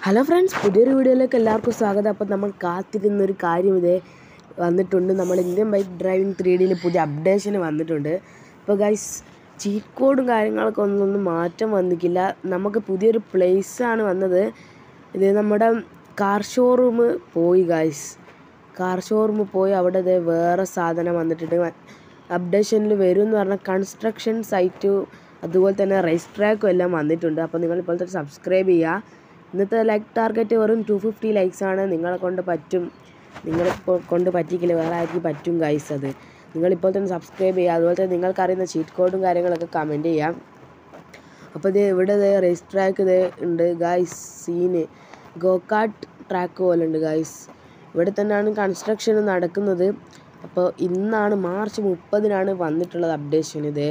hello friends പുതിയൊരു വീഡിയോയിലേക്ക് എല്ലാവർക്കും സ്വാഗതം അപ്പോൾ നമ്മൾ കാത്തിരുന്നൊരു കാര്യം ഇതേ വന്നിട്ടുണ്ട് നമ്മൾ ഇന്ത്യൻ ബൈക്ക് ഡ്രൈവിംഗ് ത്രീ ഡിയിൽ പുതിയ അപ്ഡേഷൻ വന്നിട്ടുണ്ട് അപ്പോൾ ഗൈസ് ചീറ്റ് കോഡും കാര്യങ്ങളൊക്കെ ഒന്നൊന്നും മാറ്റം വന്നിട്ടില്ല നമുക്ക് പുതിയൊരു പ്ലേസാണ് വന്നത് ഇത് നമ്മുടെ കാർ ഷോറൂം പോയി ഗൈസ് കാർ ഷോറൂം പോയി അവിടെ ഇതേ വേറെ സാധനം വന്നിട്ടുണ്ട് അപ്ഡേഷനിൽ വരും എന്ന് പറഞ്ഞാൽ കൺസ്ട്രക്ഷൻ സൈറ്റും അതുപോലെ തന്നെ റേസ് ട്രാക്കും എല്ലാം വന്നിട്ടുണ്ട് അപ്പോൾ നിങ്ങൾ ഇപ്പോൾ തന്നെ സബ്സ്ക്രൈബ് ചെയ്യുക ഇന്നത്തെ ലൈക്ക് ടാർഗറ്റ് വെറും ടു ഫിഫ്റ്റി ലൈക്സ് ആണ് നിങ്ങളെ കൊണ്ട് പറ്റും നിങ്ങളിപ്പോൾ കൊണ്ട് പറ്റിക്കില്ല വേറെ ആയിരിക്കും പറ്റും ഗൈസ് അത് നിങ്ങളിപ്പോൾ തന്നെ സബ്സ്ക്രൈബ് ചെയ്യുക അതുപോലെ തന്നെ നിങ്ങൾക്കറിയുന്ന ചീറ്റ് കോഡും കാര്യങ്ങളൊക്കെ കമൻറ്റ് ചെയ്യാം അപ്പോൾ ഇത് ഇവിടെ ഇത് റേസ് ട്രാക്ക് ഇത് ഉണ്ട് ഗൈസ് സീന് ഗോകാട്ട് ട്രാക്ക് പോലെ ഉണ്ട് ഗൈസ് ഇവിടെ തന്നെയാണ് കൺസ്ട്രക്ഷൻ നടക്കുന്നത് അപ്പോൾ ഇന്നാണ് മാർച്ച് മുപ്പതിനാണ് വന്നിട്ടുള്ളത് അപ്ഡേഷൻ ഇത്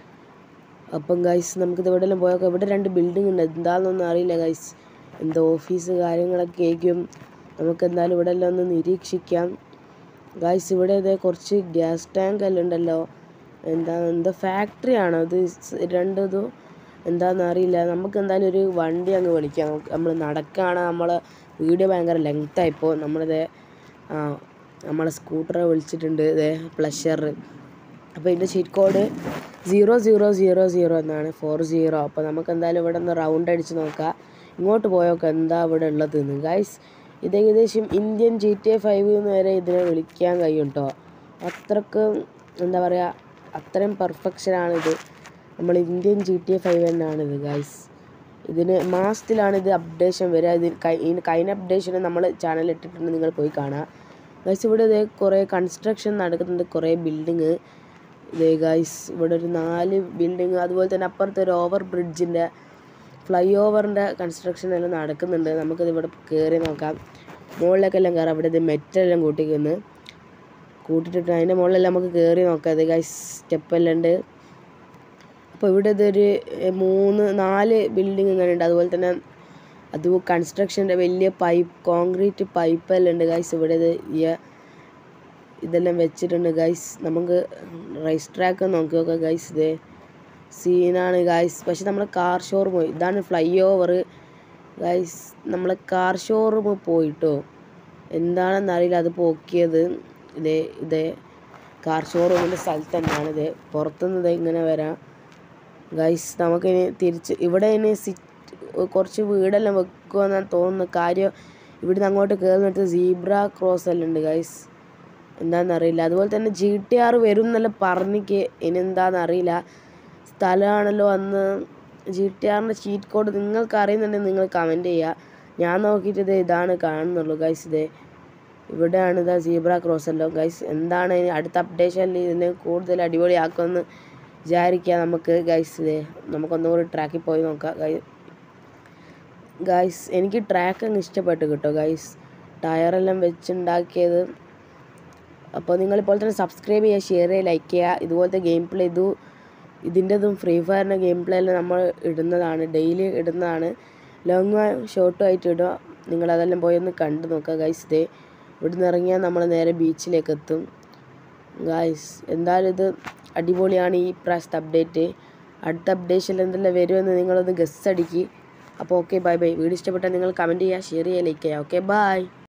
അപ്പം ഗൈസ് നമുക്കിത് എവിടെയെല്ലാം പോയൊക്കെ ഇവിടെ രണ്ട് ബിൽഡിംഗ് ഉണ്ട് എന്താണെന്നൊന്നും അറിയില്ല ഗൈസ് എന്തോ ഓഫീസ് കാര്യങ്ങളൊക്കെ ആയിരിക്കും നമുക്ക് എന്തായാലും ഇവിടെ എല്ലാം ഒന്ന് നിരീക്ഷിക്കാം ഗൈസ് ഇവിടെ ഇതേ കുറച്ച് ഗ്യാസ് ടാങ്ക് എല്ലാം ഉണ്ടല്ലോ എന്താ എന്താ ഫാക്ടറി ആണോ ഇത് സ് രണ്ടതും എന്താണെന്ന് അറിയില്ല നമുക്ക് എന്തായാലും ഒരു വണ്ടി അങ്ങ് വിളിക്കാം നമ്മൾ നടക്കുകയാണ് നമ്മളെ വീഡിയോ ഭയങ്കര ലെങ്ത്തായിപ്പോൾ നമ്മളിത് ആ നമ്മളെ സ്കൂട്ടറെ വിളിച്ചിട്ടുണ്ട് ഇതേ പ്ലഷർ അപ്പോൾ ഇതിൻ്റെ cheat code zero zero zero zero എന്നാണ് ഫോർ സീറോ അപ്പോൾ നമുക്ക് എന്തായാലും ഇവിടെ ഒന്ന് റൗണ്ട് അടിച്ച് നോക്കാം ഇങ്ങോട്ട് പോയൊക്കെ എന്താ ഇവിടെ ഉള്ളത് എന്ന് ഗൈസ് ഇത് ഏകദേശം Indian G T A five എന്ന് വരെ ഇതിനെ വിളിക്കാൻ കഴിയും കേട്ടോ അത്രക്ക് എന്താ പറയുക അത്രയും പെർഫെക്ഷനാണിത് നമ്മൾ Indian G T A five തന്നെയാണിത് ഗൈസ് ഇതിന് മാസത്തിലാണ് ഇത് അപ്ഡേഷൻ വരിക ഇത് ഇതിന് കഴിഞ്ഞ അപ്ഡേഷൻ നമ്മൾ ചാനലിൽ ഇട്ടിട്ടുണ്ട് നിങ്ങൾ പോയി കാണുക ഗൈസ് ഇവിടെ ഇതേ കുറേ കൺസ്ട്രക്ഷൻ നടക്കുന്നുണ്ട് കുറേ ബിൽഡിങ് ഇതേ ഗൈസ് ഇവിടെ ഒരു നാല് ബിൽഡിങ് അതുപോലെ തന്നെ അപ്പുറത്തെ ഒരു ഓവർ ബ്രിഡ്ജിൻ്റെ ഫ്ലൈ ഓവറിൻ്റെ കൺസ്ട്രക്ഷൻ എല്ലാം നടക്കുന്നുണ്ട് നമുക്കിത് ഇവിടെ കയറി നോക്കാം മുകളിലേക്കെല്ലാം കയറാം ഇവിടെ ഇത് മെറ്റെല്ലാം കൂട്ടിക്കുന്നു കൂട്ടിയിട്ടിട്ട് അതിൻ്റെ മുകളിലെല്ലാം നമുക്ക് കയറി നോക്കാം ഇത് ഗൈസ് സ്റ്റെപ്പെല്ലാം ഉണ്ട് അപ്പോൾ ഇവിടെ ഇതൊരു മൂന്ന് നാല് ബിൽഡിങ് ഇങ്ങനെ ഉണ്ട് അതുപോലെ തന്നെ അത് കൺസ്ട്രക്ഷൻ്റെ വലിയ പൈപ്പ് കോൺക്രീറ്റ് പൈപ്പ് എല്ലാം ഉണ്ട് ഗൈസ് ഇവിടെ ഇത് ഈ ഇതെല്ലാം വെച്ചിട്ടുണ്ട് ഗൈസ് നമുക്ക് റൈസ് ട്രാക്ക് നോക്കി നോക്കാം ഗൈസ് ഇത് സീനാണ് ഗൈസ് പക്ഷെ നമ്മൾ കാർ ഷോറൂം പോയി ഇതാണ് ഫ്ലൈ ഓവർ ഗൈസ് നമ്മൾ കാർ ഷോറൂം പോയിട്ടോ എന്താണെന്ന് അറിയില്ല അത് പോക്കിയത് ഇതേ ഇതേ കാർ ഷോറൂമിൻ്റെ സ്ഥലത്ത് തന്നെയാണ് ഇത് പുറത്തുനിന്ന് ഇത് ഇങ്ങനെ വരാം ഗൈസ് നമുക്കിനി തിരിച്ച് ഇവിടെ ഇനി സിറ്റ് കുറച്ച് വീടെല്ലാം വെക്കുമെന്നാണ് തോന്നുന്നു കാര്യം ഇവിടുന്ന് അങ്ങോട്ട് കയറുന്നിടത്ത് സീബ്ര ക്രോസ് എല്ലാം ഉണ്ട് ഗൈസ് എന്താണെന്നറിയില്ല അതുപോലെ തന്നെ ജി ടി ആർ വരും എന്നല്ല പറഞ്ഞിക്ക് ഇനി എന്താണെന്ന് അറിയില്ല സ്ഥലമാണല്ലോ അന്ന് ജി ടി ആറിൻ്റെ ചീറ്റ് കോഡ് നിങ്ങൾക്ക് അറിയുന്നുണ്ടെങ്കിൽ നിങ്ങൾ കമൻറ്റ് ചെയ്യുക ഞാൻ നോക്കിയിട്ട് ഇത് ഇതാണ് കാണുന്നുള്ളൂ ഗൈസ് ഇത് ഇവിടെയാണ് ഇതാ സീബ്ര ക്രോസ് അല്ലോ ഗൈസ് എന്താണ് ഇനി അടുത്ത അപ്ഡേഷനിൽ ഇതിനെ കൂടുതൽ അടിപൊളിയാക്കുമെന്ന് വിചാരിക്കുക നമുക്ക് ഗൈസ് ഇത് നമുക്കൊന്നും കൂടി ട്രാക്കിൽ പോയി നോക്കാം ഗൈ ഗൈസ് എനിക്ക് ട്രാക്ക് അങ്ങ് ഇഷ്ടപ്പെട്ടു കേട്ടോ ഗൈസ് ടയറെല്ലാം വെച്ചുണ്ടാക്കിയത് അപ്പോൾ നിങ്ങളിപ്പോൾ തന്നെ സബ്സ്ക്രൈബ് ചെയ്യുക ഷെയർ ചെയ്യുക ലൈക്ക് ചെയ്യുക ഇതുപോലത്തെ ഗെയിം പ്ലേ ഇതു ഇതിൻ്റെതും ഫ്രീ ഫയറിൻ്റെ ഗെയിം പ്ലേ എല്ലാം നമ്മൾ ഇടുന്നതാണ് ഡെയിലി ഇടുന്നതാണ് ലോങ് ഷോർട്ടും ആയിട്ട് ഇടുക നിങ്ങളതെല്ലാം പോയി ഒന്ന് കണ്ടു നോക്കുക ഗൈസ് ഇതേ ഇവിടുന്ന് ഇറങ്ങിയാൽ നമ്മൾ നേരെ ബീച്ചിലേക്ക് എത്തും ഗൈസ് എന്തായാലും ഇത് അടിപൊളിയാണ് ഈ പ്രാവശ്യത്തെ അപ്ഡേറ്റ് അടുത്ത അപ്ഡേഷനിൽ എന്തെല്ലാം വരുമെന്ന് നിങ്ങളൊന്ന് ഗസ് അടിക്കുക അപ്പോൾ ഓക്കെ ബൈ ബൈ വീഡിയോ ഇഷ്ടപ്പെട്ടാൽ നിങ്ങൾ കമൻറ്റ് ചെയ്യുക ഷെയർ ചെയ്യുക ലൈക്ക് ചെയ്യുക ഓക്കെ ബൈ